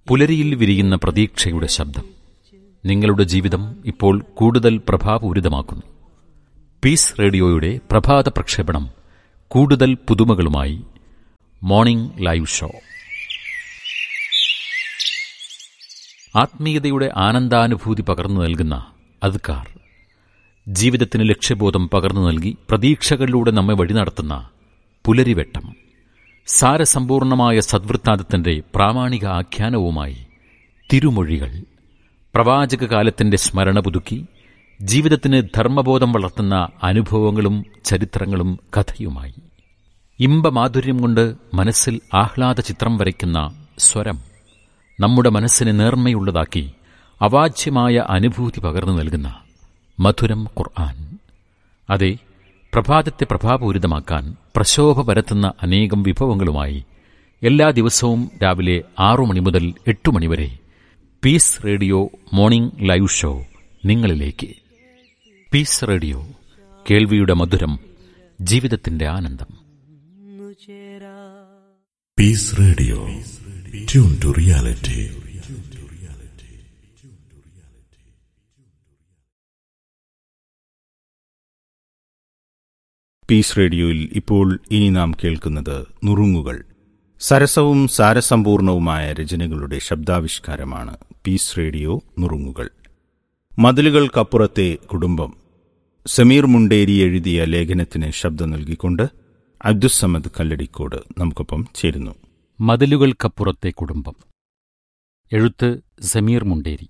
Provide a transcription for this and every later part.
പുലരിയിൽ വിരിയുന്ന പ്രതീക്ഷയുടെ ശബ്ദം നിങ്ങളുടെ ജീവിതം ഇപ്പോൾ കൂടുതൽ പ്രഭാപൂരിതമാക്കുന്നു പീസ് റേഡിയോയുടെ പ്രഭാത പ്രക്ഷേപണം കൂടുതൽ പുതുമകളുമായി മോർണിംഗ് ലൈവ് ഷോ ആത്മീയതയുടെ ആനന്ദാനുഭൂതി പകർന്നു നൽകുന്ന അദ്കാർ ജീവിതത്തിന് ലക്ഷ്യബോധം പകർന്നു നൽകി പ്രതീക്ഷകളിലൂടെ നമ്മെ വഴി നടത്തുന്ന പുലരിവെട്ടം സാരസമ്പൂർണമായ സദ്വൃത്താന്തത്തിന്റെ പ്രാമാണിക ആഖ്യാനവുമായി തിരുമൊഴികൾ പ്രവാചക കാലത്തിന്റെ സ്മരണ പുതുക്കി ജീവിതത്തിന് ധർമ്മബോധം വളർത്തുന്ന അനുഭവങ്ങളും ചരിത്രങ്ങളും കഥയുമായി ഇമ്പമാധുര്യം കൊണ്ട് മനസ്സിൽ ആഹ്ലാദ ചിത്രം വരയ്ക്കുന്ന സ്വരം നമ്മുടെ മനസ്സിനെ നേർമ്മയുള്ളതാക്കി അവാച്യമായ അനുഭൂതി പകർന്നു നൽകുന്ന മധുരം ഖുർആൻ അതെ പ്രഭാതത്തെ പ്രഭാപൂരിതമാക്കാൻ പ്രശോഭ പരത്തുന്ന അനേകം വിഭവങ്ങളുമായി എല്ലാ ദിവസവും രാവിലെ ആറു മണി മുതൽ എട്ട് മണിവരെ peace radio morning live show നിങ്ങളിലേക്ക് പീസ് റേഡിയോ കേൾവിയുടെ മധുരം ജീവിതത്തിന്റെ ആനന്ദം peace radio tune to reality peace റേഡിയോയിൽ ഇപ്പോൾ ഇനി നാം കേൾക്കുന്നത് നുറുങ്ങുകൾ സരസവും സാരസമ്പൂർണവുമായ രചനകളുടെ ശബ്ദാവിഷ്കാരമാണ് പീസ് റേഡിയോ നുറുങ്ങുകൾ മതിലുകൾക്കപ്പുറത്തെ കുടുംബം സമീർ മുണ്ടേരി എഴുതിയ ലേഖനത്തിന് ശബ്ദം നൽകിക്കൊണ്ട് അബ്ദുസമദ് കല്ലടിക്കോട് നമുക്കൊപ്പം ചേരുന്നു മതിലുകൾക്കപ്പുറത്തെ കുടുംബം എഴുത്ത് സമീർ മുണ്ടേരി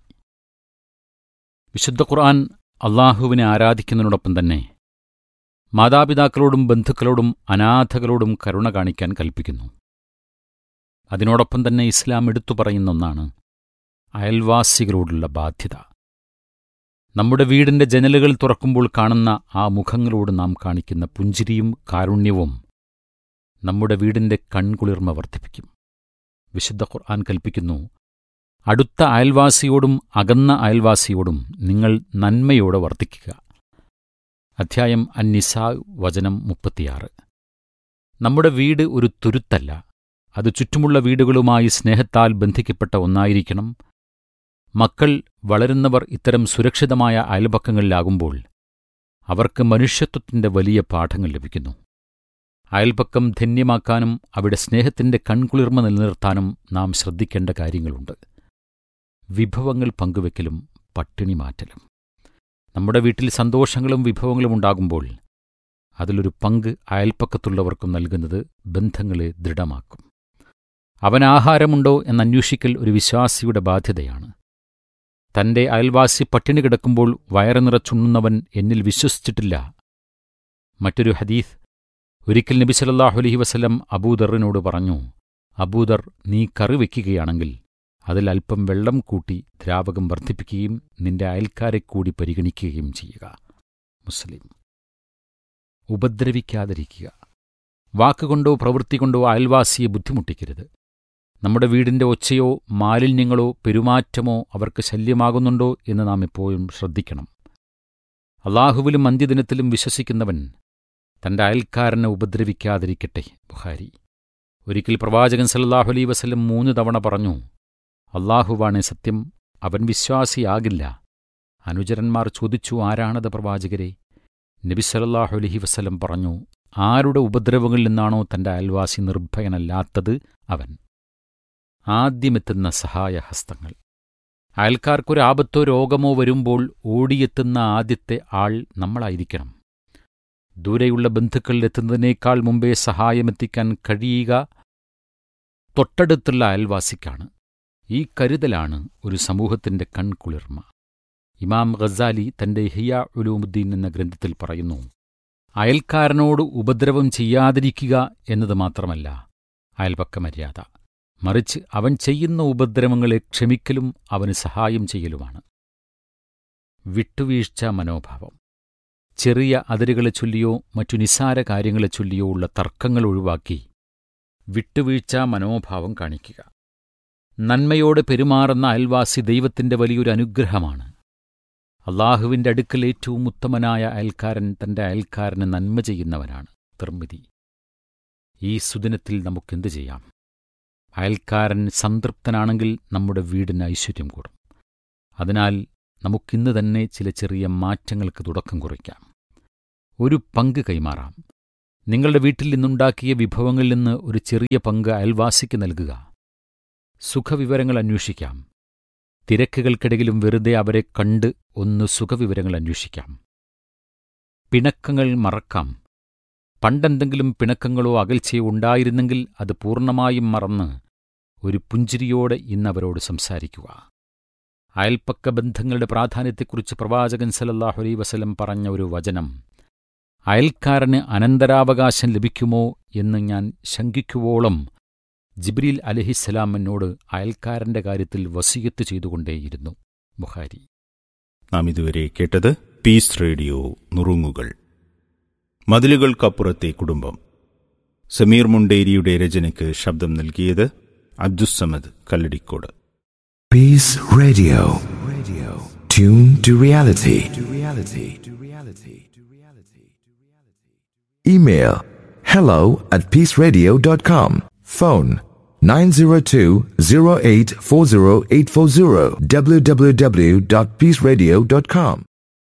വിശുദ്ധ ഖുർആൻ അള്ളാഹുവിനെ ആരാധിക്കുന്നതിനോടൊപ്പം തന്നെ മാതാപിതാക്കളോടും ബന്ധുക്കളോടും അനാഥകളോടും കരുണ കാണിക്കാൻ കൽപ്പിക്കുന്നു അതിനോടൊപ്പം തന്നെ ഇസ്ലാം എടുത്തു പറയുന്ന ഒന്നാണ് അയൽവാസികളോടുള്ള ബാധ്യത നമ്മുടെ വീടിന്റെ ജനലുകൾ തുറക്കുമ്പോൾ കാണുന്ന ആ മുഖങ്ങളോട് നാം കാണിക്കുന്ന പുഞ്ചിരിയും കാരുണ്യവും നമ്മുടെ വീടിന്റെ കൺകുളിർമ വർദ്ധിപ്പിക്കും വിശുദ്ധ ഖുർആൻ കൽപ്പിക്കുന്നു അടുത്ത അയൽവാസിയോടും അകന്ന അയൽവാസിയോടും നിങ്ങൾ നന്മയോടെ വർദ്ധിക്കുക അധ്യായം അന്നിസാ വചനം മുപ്പത്തിയാറ് നമ്മുടെ വീട് ഒരു തുരുത്തല്ല അത് ചുറ്റുമുള്ള വീടുകളുമായി സ്നേഹത്താൽ ബന്ധിക്കപ്പെട്ട ഒന്നായിരിക്കണം മക്കൾ വളരുന്നവർ ഇത്തരം സുരക്ഷിതമായ അയൽപക്കങ്ങളിലാകുമ്പോൾ അവർക്ക് മനുഷ്യത്വത്തിന്റെ വലിയ പാഠങ്ങൾ ലഭിക്കുന്നു അയൽപക്കം ധന്യമാക്കാനും അവിടെ സ്നേഹത്തിന്റെ കൺകുളിർമ നിലനിർത്താനും നാം ശ്രദ്ധിക്കേണ്ട കാര്യങ്ങളുണ്ട് വിഭവങ്ങൾ പങ്കുവെക്കലും പട്ടിണി മാറ്റലും നമ്മുടെ വീട്ടിൽ സന്തോഷങ്ങളും വിഭവങ്ങളും ഉണ്ടാകുമ്പോൾ അതിലൊരു പങ്ക് അയൽപ്പക്കത്തുള്ളവർക്കും നൽകുന്നത് ബന്ധങ്ങളെ ദൃഢമാക്കും അവൻ ആഹാരമുണ്ടോ എന്നന്വേഷിക്കൽ ഒരു വിശ്വാസിയുടെ ബാധ്യതയാണ് തന്റെ അയൽവാസി പട്ടിണി കിടക്കുമ്പോൾ വയറ് നിറച്ചുണ്ണുന്നവൻ എന്നിൽ വിശ്വസിച്ചിട്ടില്ല മറ്റൊരു ഹദീസ് ഒരിക്കൽ നബി സല്ലല്ലാഹു അലൈഹി വസല്ലം അബൂദറിനോട് പറഞ്ഞു അബൂദർ നീ കറി വയ്ക്കുകയാണെങ്കിൽ അതിൽ അല്പം വെള്ളം കൂട്ടി ദ്രാവകം വർദ്ധിപ്പിക്കുകയും നിന്റെ അയൽക്കാരെ കൂടി പരിഗണിക്കുകയും ചെയ്യുക മുസ്ലിം ഉപദ്രവിക്കാതിരിക്കുക വാക്കുകൊണ്ടോ പ്രവൃത്തി കൊണ്ടോ അയൽവാസിയെ ബുദ്ധിമുട്ടിക്കരുത് നമ്മുടെ വീടിന്റെ ഒച്ചയോ മാലിന്യങ്ങളോ പെരുമാറ്റമോ അവർക്ക് ശല്യമാകുന്നുണ്ടോ എന്ന് നാം എപ്പോഴും ശ്രദ്ധിക്കണം അള്ളാഹുവിലും അന്ത്യദിനത്തിലും വിശ്വസിക്കുന്നവൻ തന്റെ അയൽക്കാരനെ ഉപദ്രവിക്കാതിരിക്കട്ടെ ബുഹാരി ഒരിക്കൽ പ്രവാചകൻ സല്ലല്ലാഹു അലൈ വസല്ലം മൂന്ന് തവണ പറഞ്ഞു അള്ളാഹുവാണ് സത്യം അവൻ വിശ്വാസിയാകില്ല അനുചരന്മാർ ചോദിച്ചു ആരാണത് പ്രവാചകരെ നബി സല്ലല്ലാഹു അലൈഹി വസല്ലം പറഞ്ഞു ആരുടെ ഉപദ്രവങ്ങളിൽ നിന്നാണോ തന്റെ അയൽവാസി നിർഭയനല്ലാത്തത് അവൻ ആദ്യമെത്തുന്ന സഹായഹസ്തങ്ങൾ അയൽക്കാർക്കൊരു ആപത്തോ രോഗമോ വരുമ്പോൾ ഓടിയെത്തുന്ന ആദ്യത്തെ ആൾ നമ്മളായിരിക്കണം ദൂരെയുള്ള ബന്ധുക്കളിലെത്തുന്നതിനേക്കാൾ മുമ്പേ സഹായമെത്തിക്കാൻ കഴിയുക തൊട്ടടുത്തുള്ള അയൽവാസിക്കാണ് ഈ കരുതലാണ് ഒരു സമൂഹത്തിന്റെ കൺകുളിർമ ഇമാം ഖസാലി തന്റെ ഹിയ ഉലൂമുദ്ദീൻ എന്ന ഗ്രന്ഥത്തിൽ പറയുന്നു അയൽക്കാരനോട് ഉപദ്രവം ചെയ്യാതിരിക്കുക എന്നത് മാത്രമല്ല അയൽപക്ക മര്യാദ മറിച്ച് അവൻ ചെയ്യുന്ന ഉപദ്രവങ്ങളെ ക്ഷമിക്കലും അവന് സഹായം ചെയ്യലുമാണ് വിട്ടുവീഴ്ച മനോഭാവം ചെറിയ അതിരുകളെ ചൊല്ലിയോ മറ്റു നിസ്സാര കാര്യങ്ങളെ ചൊല്ലിയോ ഉള്ള തർക്കങ്ങൾ ഒഴിവാക്കി വിട്ടുവീഴ്ച മനോഭാവം കാണിക്കുക നന്മയോടെ പെരുമാറുന്ന അയൽവാസി ദൈവത്തിന്റെ വലിയൊരു അനുഗ്രഹമാണ് അള്ളാഹുവിന്റെ അടുക്കൽ ഏറ്റവും ഉത്തമനായ അയൽക്കാരൻ തന്റെ അയൽക്കാരന് നന്മ ചെയ്യുന്നവനാണ് നിർമ്മിതി ഈ സുദിനത്തിൽ നമുക്കെന്തു ചെയ്യാം അയൽക്കാരൻ സംതൃപ്തനാണെങ്കിൽ നമ്മുടെ വീടിന് ഐശ്വര്യം കൂടും അതിനാൽ നമുക്കിന്ന് തന്നെ ചില ചെറിയ മാറ്റങ്ങൾക്ക് തുടക്കം കുറിക്കാം ഒരു പങ്ക് കൈമാറാം നിങ്ങളുടെ വീട്ടിൽ നിന്നുണ്ടാക്കിയ വിഭവങ്ങളിൽ നിന്ന് ഒരു ചെറിയ പങ്ക് അയൽവാസിക്ക് നൽകുക സുഖവിവരങ്ങൾ അന്വേഷിക്കാം തിരക്കുകൾക്കിടയിലും വെറുതെ അവരെ കണ്ട് ഒന്ന് സുഖവിവരങ്ങൾ അന്വേഷിക്കാം പിണക്കങ്ങൾ മറക്കാം പണ്ടെന്തെങ്കിലും പിണക്കങ്ങളോ അകൽച്ചയോ ഉണ്ടായിരുന്നെങ്കിൽ അത് പൂർണ്ണമായും മറന്ന് ഒരു പുഞ്ചിരിയോടെ ഇന്നവരോട് സംസാരിക്കുക അയൽപ്പക്ക ബന്ധങ്ങളുടെ പ്രാധാന്യത്തെക്കുറിച്ച് പ്രവാചകൻ സലല്ലാഹു അലൈ വസലം പറഞ്ഞ ഒരു വചനം അയൽക്കാരന് അനന്തരാവകാശം ലഭിക്കുമോ എന്ന് ഞാൻ ശങ്കിക്കുവോളം ജിബ്രീൽ അലഹിസ്സലാം എന്നോട് അയൽക്കാരന്റെ കാര്യത്തിൽ വസീയത്ത് ചെയ്തുകൊണ്ടേയിരുന്നു ബുഹാരി നാം ഇതുവരെ കേട്ടത് പീസ് റേഡിയോ നുറുങ്ങുകൾ മതിലുകൾക്കപ്പുറത്തെ കുടുംബം സമീർ മുണ്ടേരിയുടെ രചനയ്ക്ക് ശബ്ദം നൽകിയത് Abdussamad Kalladikode Peace Radio. Radio. Tune to reality. To reality. To reality. To reality. Email hello at peaceradio.com. Phone 902-0840840 www.peaceradio.com.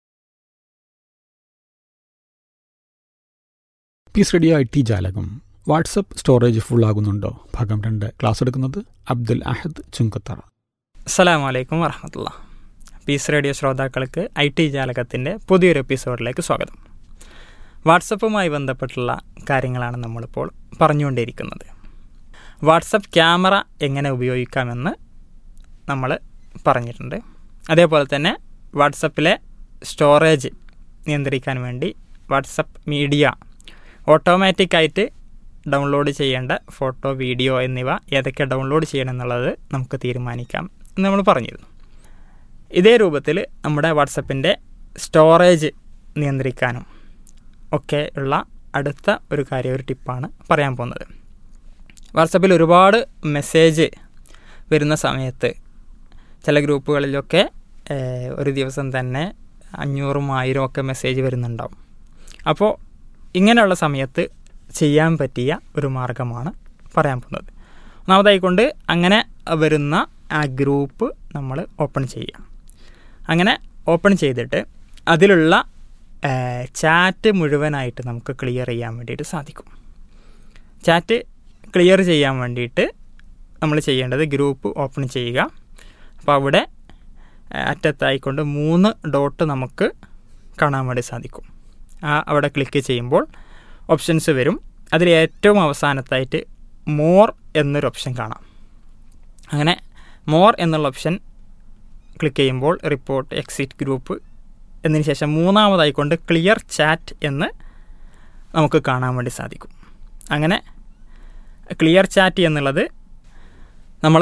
Peace radio I T ജാലകം വാട്സപ്പ് സ്റ്റോറേജ് ഫുൾ ആകുന്നുണ്ടോ ഭാഗം രണ്ട് ക്ലാസ് എടുക്കുന്നത് അബ്ദുൽ അഹദ് ചുങ്കത്തറ അസ്സലാമു അലൈക്കും വറഹമത്തുള്ള പീസ് റേഡിയോ ശ്രോതാക്കൾക്ക് ഐ ടി ജാലകത്തിൻ്റെ പുതിയൊരു എപ്പിസോഡിലേക്ക് സ്വാഗതം വാട്സപ്പുമായി ബന്ധപ്പെട്ടുള്ള കാര്യങ്ങളാണ് നമ്മളിപ്പോൾ പറഞ്ഞുകൊണ്ടിരിക്കുന്നത് വാട്സപ്പ് ക്യാമറ എങ്ങനെ ഉപയോഗിക്കാമെന്ന് നമ്മൾ പറഞ്ഞിട്ടുണ്ട് അതേപോലെ തന്നെ വാട്സപ്പിലെ സ്റ്റോറേജ് നിയന്ത്രിക്കാൻ വേണ്ടി വാട്സപ്പ് മീഡിയ ഓട്ടോമാറ്റിക്കായിട്ട് ഡൗൺലോഡ് ചെയ്യേണ്ട ഫോട്ടോ വീഡിയോ എന്നിവ ഏതൊക്കെ ഡൗൺലോഡ് ചെയ്യണം എന്നുള്ളത് നമുക്ക് തീരുമാനിക്കാം എന്ന് നമ്മൾ പറഞ്ഞിരുന്നു ഇതേ രൂപത്തിൽ നമ്മുടെ വാട്സപ്പിൻ്റെ സ്റ്റോറേജ് നിയന്ത്രിക്കാനും ഒക്കെ ഉള്ള അടുത്ത ഒരു കാര്യം ഒരു ടിപ്പാണ് പറയാൻ പോകുന്നത് വാട്സപ്പിൽ ഒരുപാട് മെസ്സേജ് വരുന്ന സമയത്ത് ചില ഗ്രൂപ്പുകളിലൊക്കെ ഏഹ്, ഒരു ദിവസം തന്നെ അഞ്ഞൂറും ആയിരം ഒക്കെ മെസ്സേജ് വരുന്നുണ്ടാവും അപ്പോൾ ഇങ്ങനെയുള്ള സമയത്ത് ചെയ്യാൻ പറ്റിയ ഒരു മാർഗമാണ് പറയാൻ പോകുന്നത് ഒന്നാമതായിക്കൊണ്ട് അങ്ങനെ വരുന്ന ആ ഗ്രൂപ്പ് നമ്മൾ ഓപ്പൺ ചെയ്യുക അങ്ങനെ ഓപ്പൺ ചെയ്തിട്ട് അതിലുള്ള ചാറ്റ് മുഴുവനായിട്ട് നമുക്ക് ക്ലിയർ ചെയ്യാൻ വേണ്ടിയിട്ട് സാധിക്കും ചാറ്റ് ക്ലിയർ ചെയ്യാൻ വേണ്ടിയിട്ട് നമ്മൾ ചെയ്യേണ്ടത് ഗ്രൂപ്പ് ഓപ്പൺ ചെയ്യുക അപ്പോൾ അവിടെ ആ, അറ്റത്തായിക്കൊണ്ട് മൂന്ന് ഡോട്ട് നമുക്ക് കാണാൻ വേണ്ടി സാധിക്കും ആ അവിടെ ക്ലിക്ക് ചെയ്യുമ്പോൾ ഓപ്ഷൻസ് വരും അതിൽ ഏറ്റവും അവസാനത്തായിട്ട് മോർ എന്നൊരു ഓപ്ഷൻ കാണാം അങ്ങനെ മോർ എന്നുള്ള ഓപ്ഷൻ ക്ലിക്ക് ചെയ്യുമ്പോൾ റിപ്പോർട്ട് എക്സിറ്റ് ഗ്രൂപ്പ് എന്നതിന് ശേഷം മൂന്നാമതായിക്കൊണ്ട് ക്ലിയർ ചാറ്റ് എന്ന് നമുക്ക് കാണാൻ വേണ്ടി സാധിക്കും അങ്ങനെ ക്ലിയർ ചാറ്റ് എന്നുള്ളത് നമ്മൾ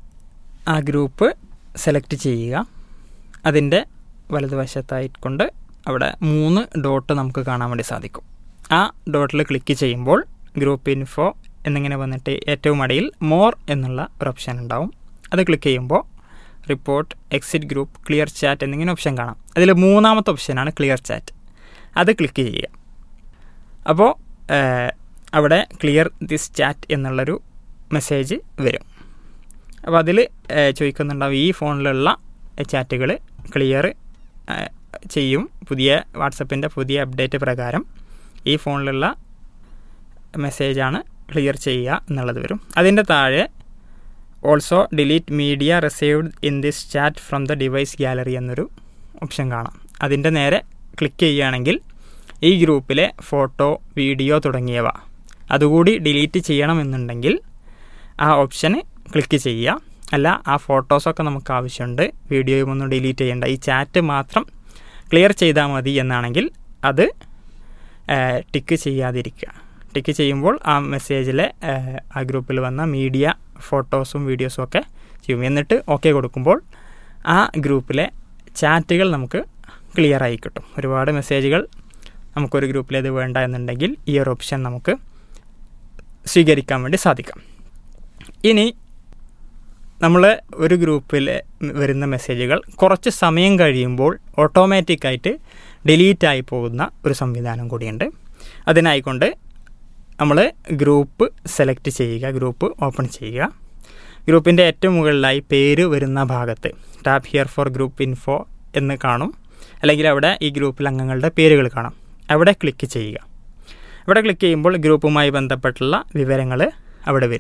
ആ ഗ്രൂപ്പ് സെലക്ട് ചെയ്യുക അതിൻ്റെ വലതുവശത്തായിക്കൊണ്ട് അവിടെ മൂന്ന് ഡോട്ട് നമുക്ക് കാണാൻ വേണ്ടി സാധിക്കും ആ ഡോട്ടിൽ ക്ലിക്ക് ചെയ്യുമ്പോൾ ഗ്രൂപ്പ് ഇൻഫോ എന്നിങ്ങനെ വന്നിട്ട് ഏറ്റവും അടിയിൽ മോർ എന്നുള്ള ഒരു ഓപ്ഷൻ ഉണ്ടാവും അത് ക്ലിക്ക് ചെയ്യുമ്പോൾ report exit group clear chat എന്നിങ്ങനെ ഓപ്ഷൻ കാണാം അതിൽ മൂന്നാമത്തെ ഓപ്ഷനാണ് ക്ലിയർ ചാറ്റ് അത് ക്ലിക്ക് ചെയ്യുക അപ്പോൾ അവിടെ ക്ലിയർ ദിസ് ചാറ്റ് എന്നുള്ളൊരു മെസ്സേജ് വരും അപ്പോൾ അതിൽ ചോദിക്കുന്നുണ്ടാവും ഈ ഫോണിലുള്ള ചാറ്റുകൾ ക്ലിയർ ചെയ്യും പുതിയ വാട്സപ്പിൻ്റെ പുതിയ അപ്ഡേറ്റ് പ്രകാരം ഈ ഫോണിലുള്ള മെസ്സേജാണ് ക്ലിയർ ചെയ്യുക എന്നുള്ളത് വരും അതിൻ്റെ താഴെ also delete media received in this chat from the device gallery എന്നൊരു ഓപ്ഷൻ കാണാം അതിൻ്റെ നേരെ ക്ലിക്ക് ചെയ്യുകയാണെങ്കിൽ ഈ ഗ്രൂപ്പിലെ ഫോട്ടോ വീഡിയോ തുടങ്ങിയവ അതുകൂടി ഡിലീറ്റ് ചെയ്യണമെന്നുണ്ടെങ്കിൽ ആ ഓപ്ഷന് ക്ലിക്ക് ചെയ്യുക അല്ല ആ ഫോട്ടോസൊക്കെ നമുക്ക് ആവശ്യമുണ്ട് വീഡിയോയും ഒന്നും ഡിലീറ്റ് ചെയ്യേണ്ട ഈ ചാറ്റ് മാത്രം ക്ലിയർ ചെയ്താൽ മതി എന്നാണെങ്കിൽ അത് ടിക്ക് ചെയ്യാതിരിക്കുക ടിക്ക് ചെയ്യുമ്പോൾ ആ മെസ്സേജിലെ ആ ഗ്രൂപ്പിൽ വന്ന മീഡിയ ഫോട്ടോസും വീഡിയോസും ഒക്കെ ചെയ്യും എന്നിട്ട് ഓക്കെ കൊടുക്കുമ്പോൾ ആ ഗ്രൂപ്പിലെ ചാറ്റുകൾ നമുക്ക് ക്ലിയർ ആയി കിട്ടും ഒരുപാട് മെസ്സേജുകൾ നമുക്കൊരു ഗ്രൂപ്പിലേത് വേണ്ട എന്നുണ്ടെങ്കിൽ ഈ ഒരു ഓപ്ഷൻ നമുക്ക് സ്വീകരിക്കാൻ വേണ്ടി സാധിക്കും ഇനി നമ്മൾ ഒരു ഗ്രൂപ്പിൽ വരുന്ന മെസ്സേജുകൾ കുറച്ച് സമയം കഴിയുമ്പോൾ ഓട്ടോമാറ്റിക്കായിട്ട് ഡിലീറ്റ് ആയി പോകുന്ന ഒരു സംവിധാനം കൂടിയുണ്ട് അതിനായിക്കൊണ്ട് നമ്മൾ ഗ്രൂപ്പ് സെലക്ട് ചെയ്യുക ഗ്രൂപ്പ് ഓപ്പൺ ചെയ്യുക ഗ്രൂപ്പിൻ്റെ ഏറ്റവും മുകളിലായി പേര് വരുന്ന ഭാഗത്ത് tap here for group info എന്ന് കാണും അല്ലെങ്കിൽ അവിടെ ഈ ഗ്രൂപ്പിൽ അംഗങ്ങളുടെ പേരുകൾ കാണാം അവിടെ ക്ലിക്ക് ചെയ്യുക അവിടെ ക്ലിക്ക് ചെയ്യുമ്പോൾ ഗ്രൂപ്പുമായി ബന്ധപ്പെട്ടുള്ള വിവരങ്ങൾ അവിടെ വരും